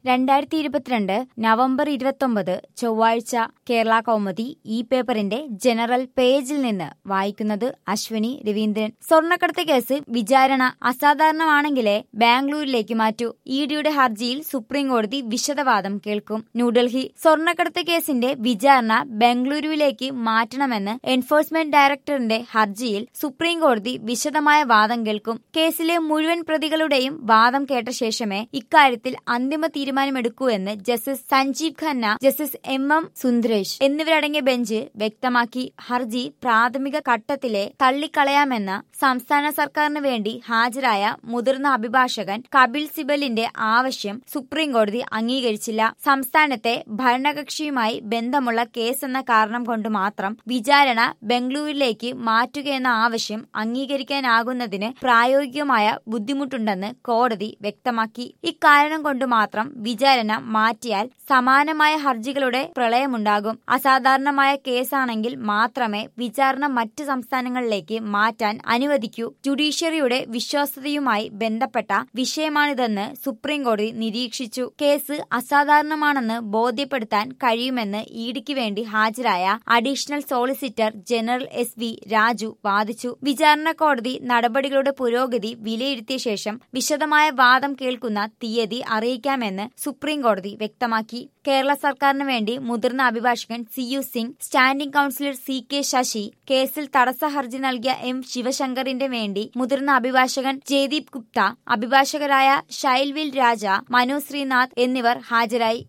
രണ്ടായിരത്തി ഇരുപത്തിരണ്ട് നവംബർ ഇരുപത്തൊമ്പത് ചൊവ്വാഴ്ച കേരള കൗമുദി ഈ പേപ്പറിന്റെ ജനറൽ പേജിൽ നിന്ന് വായിക്കുന്നത് അശ്വിനി രവീന്ദ്രൻ സ്വർണ്ണക്കടത്ത് കേസ് വിചാരണ അസാധാരണമാണെങ്കിലേ ബാംഗ്ലൂരിലേക്ക് മാറ്റൂ ഇ ഡിയുടെ ഹർജിയിൽ സുപ്രീം കോടതി വിശദവാദം കേൾക്കും ന്യൂഡൽഹി സ്വർണ്ണക്കടത്ത് കേസിന്റെ വിചാരണ ബംഗളൂരുവിലേക്ക് മാറ്റണമെന്ന് എൻഫോഴ്സ്മെന്റ് ഡയറക്ടറിന്റെ ഹർജിയിൽ സുപ്രീം കോടതി വിശദമായ വാദം കേൾക്കും കേസിലെ മുഴുവൻ പ്രതികളുടെയും വാദം കേട്ട ശേഷമേ ഇക്കാര്യത്തിൽ അന്തിമ തീരുമാനമെടുക്കൂ എന്ന് justice Sanjiv Khanna justice M M Sundresh എന്നിവരടങ്ങിയ ബെഞ്ച് വ്യക്തമാക്കി ഹർജി പ്രാഥമിക ഘട്ടത്തിലെ തള്ളിക്കളയാമെന്ന സംസ്ഥാന സർക്കാരിന് വേണ്ടി ഹാജരായ മുതിർന്ന അഭിഭാഷകൻ കപിൽ സിബലിന്റെ ആവശ്യം സുപ്രീം കോടതി അംഗീകരിച്ചില്ല സംസ്ഥാനത്തെ ഭരണകക്ഷിയുമായി ബന്ധമുള്ള കേസെന്ന കാരണം കൊണ്ട് മാത്രം വിചാരണ ബംഗളൂരുവിലേക്ക് മാറ്റുകയെന്ന ആവശ്യം അംഗീകരിക്കാനാകുന്നതിന് പ്രായോഗികമായ ബുദ്ധിമുട്ടുണ്ടെന്ന് കോടതി വ്യക്തമാക്കി ഇക്കാരണം കൊണ്ട് മാത്രം വിചാരണ മാറ്റിയാൽ സമാനമായ ഹർജികളുടെ പ്രളയമുണ്ടാകും അസാധാരണമായ കേസാണെങ്കിൽ മാത്രമേ വിചാരണ മറ്റ് സംസ്ഥാനങ്ങളിലേക്ക് മാറ്റാൻ അനുവദിക്കൂ ജുഡീഷ്യറിയുടെ വിശ്വാസ്യതയുമായി ബന്ധപ്പെട്ട വിഷയമാണിതെന്ന് സുപ്രീം കോടതി നിരീക്ഷിച്ചു കേസ് അസാധാരണമാണെന്ന് ബോധ്യപ്പെടുത്താൻ കഴിയുമെന്ന് ഇഡിക്ക് വേണ്ടി ഹാജരായ additional solicitor general S V Raju വാദിച്ചു വിചാരണ കോടതി നടപടികളുടെ പുരോഗതി വിലയിരുത്തിയ ശേഷം വിശദമായ വാദം കേൾക്കുന്ന തീയതി അറിയിക്കാമെന്ന് സുപ്രീം കോടതി വ്യക്തമാക്കി കേരള സർക്കാരിന് വേണ്ടി മുതിർന്ന അഭിഭാഷകൻ C U Singh standing counsellor C K Sasi കേസിൽ തടസ്സ ഹർജി നൽകിയ എം ശിവശങ്കറിന്റെ വേണ്ടി മുതിർന്ന അഭിഭാഷകൻ ജയദീപ് ഗുപ്ത അഭിഭാഷകരായ ഷൈൽവിൽ രാജ മനു ശ്രീനാഥ് എന്നിവർ ഹാജരായി